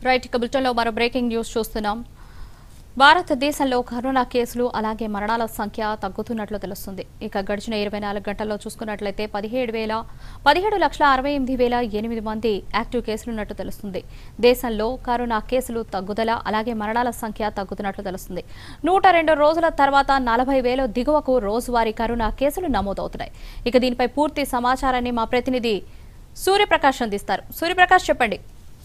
right ఇక బులెటిన్లో మరో బ్రేకింగ్ న్యూస్ చూస్తున్నాం భారతదేశంలో కరోనా కేసులు అలాగే మరణాల సంఖ్య తగ్గుతున్నట్లు తెలుస్తుంది ఇక గడిచిన ఇరవై నాలుగు గంటల్లో చూసుకున్నట్లయితే పదిహేడు వేల పదిహేడు లక్షల అరవై ఎనిమిది వేల ఎనిమిది మంది యాక్టివ్ కేసులున్నట్టు తెలుస్తుంది దేశంలో కరోనా కేసులు తగ్గుదల అలాగే మరణాల సంఖ్య తగ్గుతున్నట్లు తెలుస్తుంది నూట రెండు రోజుల తర్వాత నలభై వేల దిగువకు రోజువారీ కరోనా కేసులు నమోదవుతున్నాయి ఇక దీనిపై పూర్తి సమాచారాన్ని మా ప్రతినిధి సూర్యప్రకాష్ అందిస్తారు సూర్యప్రకాష్ చెప్పండి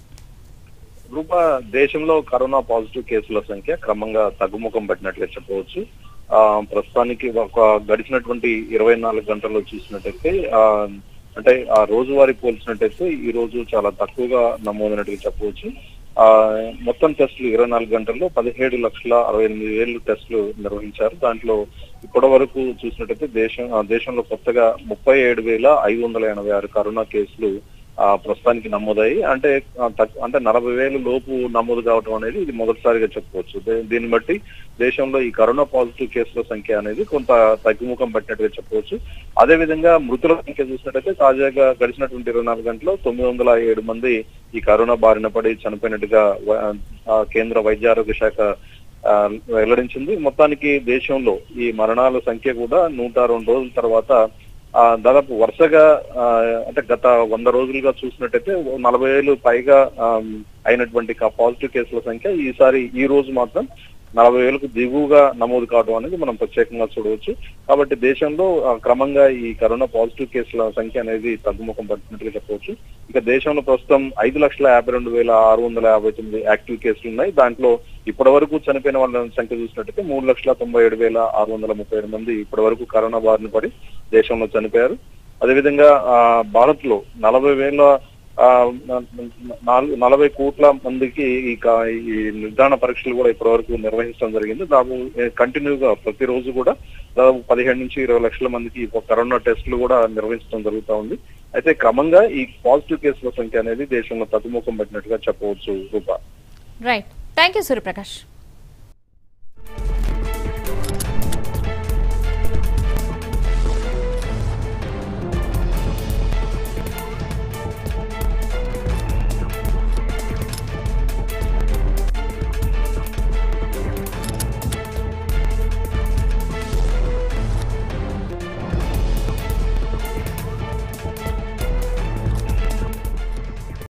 రూప దేశంలో కరోనా పాజిటివ్ కేసుల సంఖ్య క్రమంగా తగ్గుముఖం పట్టినట్లే చెప్పవచ్చు ఆ ప్రస్తుతానికి ఒక గడిచినటువంటి ఇరవై నాలుగు గంటల్లో చూసినట్టయితే ఆ అంటే ఆ రోజువారీ పోల్చినట్టయితే ఈ రోజు చాలా తక్కువగా నమోదైనట్టుగా చెప్పవచ్చు ఆ మొత్తం టెస్టులు ఇరవై నాలుగు గంటల్లో పదిహేడు లక్షల అరవై ఎనిమిది వేలు టెస్టులు నిర్వహించారు దాంట్లో ఇప్పటి వరకు చూసినట్టయితే దేశం ఆ దేశంలో కొత్తగా ముప్పై ఏడు వేల ఐదు వందల ఎనభై ఆరు కరోనా కేసులు ఆ ప్రస్తుతానికి నమోదయ్యి అంటే ఆ, తక్- అంటే నలభై వేలు లోపు నమోదు కావడం అనేది ఇది మొదటిసారిగా చెప్పుకోవచ్చు దే- దీన్ని బట్టి దేశంలో ఈ కరోనా పాజిటివ్ కేసుల సంఖ్య అనేది కొంత తగ్గుముఖం పట్టినట్టుగా చెప్పవచ్చు అదే విధంగా మృతుల సంఖ్య చూసినట్టయితే తాజాగా గడిచినటువంటి ఇరవై నాలుగు గంటల్లో తొమ్మిది వందల ఏడు మంది ఈ కరోనా బారిన పడి చనిపోయినట్టుగా వ- ఆ, కేంద్ర వైద్య ఆరోగ్య శాఖ ఆ, వెల్లడించింది మొత్తానికి దేశంలో ఈ మరణాల సంఖ్య కూడా నూట రెండు రోజుల తర్వాత ఆ, దాదాపు వరుసగా ఆ, అంటే గత వంద రోజులుగా చూసినట్టయితే ఓ నలభై వేలు పైగా ఆ, అయినటువంటి పాజిటివ్ కేసుల సంఖ్య ఈసారి ఈ రోజు మాత్రం నలభై వేలకు దిగువగా నమోదు కావడం అనేది మనం ప్రత్యేకంగా చూడవచ్చు కాబట్టి దేశంలో ఆ, క్రమంగా ఈ కరోనా పాజిటివ్ కేసుల సంఖ్య అనేది తగ్గుముఖం పడుతున్నట్టుగా చెప్పవచ్చు ఇక దేశంలో ప్రస్తుతం ఐదు లక్షల యాభై రెండు వేల ఆరు వందల యాభై తొమ్మిది యాక్టివ్ కేసులు ఉన్నాయి దాంట్లో ఇప్పటి వరకు చనిపోయిన వాళ్ళ సంఖ్య చూసినట్టయితే మూడు లక్షల తొంభై ఏడు వేల ఆరు వందల ముప్పై ఏడు మంది ఇప్పటి వరకు కరోనా బారిన పడి దేశంలో చనిపోయారు అదేవిధంగా ఆ, భారత్ లో నలభై వేల ఆ, నాలుగు నలభై కోట్ల మందికి ఈ క- ఈ నిర్ధారణ పరీక్షలు కూడా ఇప్పటి వరకు నిర్వహించడం జరిగింది దాదాపు కంటిన్యూగా ప్రతిరోజు కూడా దాదాపు పదిహేడు నుంచి ఇరవై లక్షల మందికి ఈ కరోనా టెస్టులు కూడా నిర్వహించడం జరుగుతా ఉంది అయితే క్రమంగా ఈ పాజిటివ్ కేసుల సంఖ్య అనేది దేశంలో తగ్గుముఖం పట్టినట్టుగా చెప్పవచ్చు Roopa right thank you Suryaprakash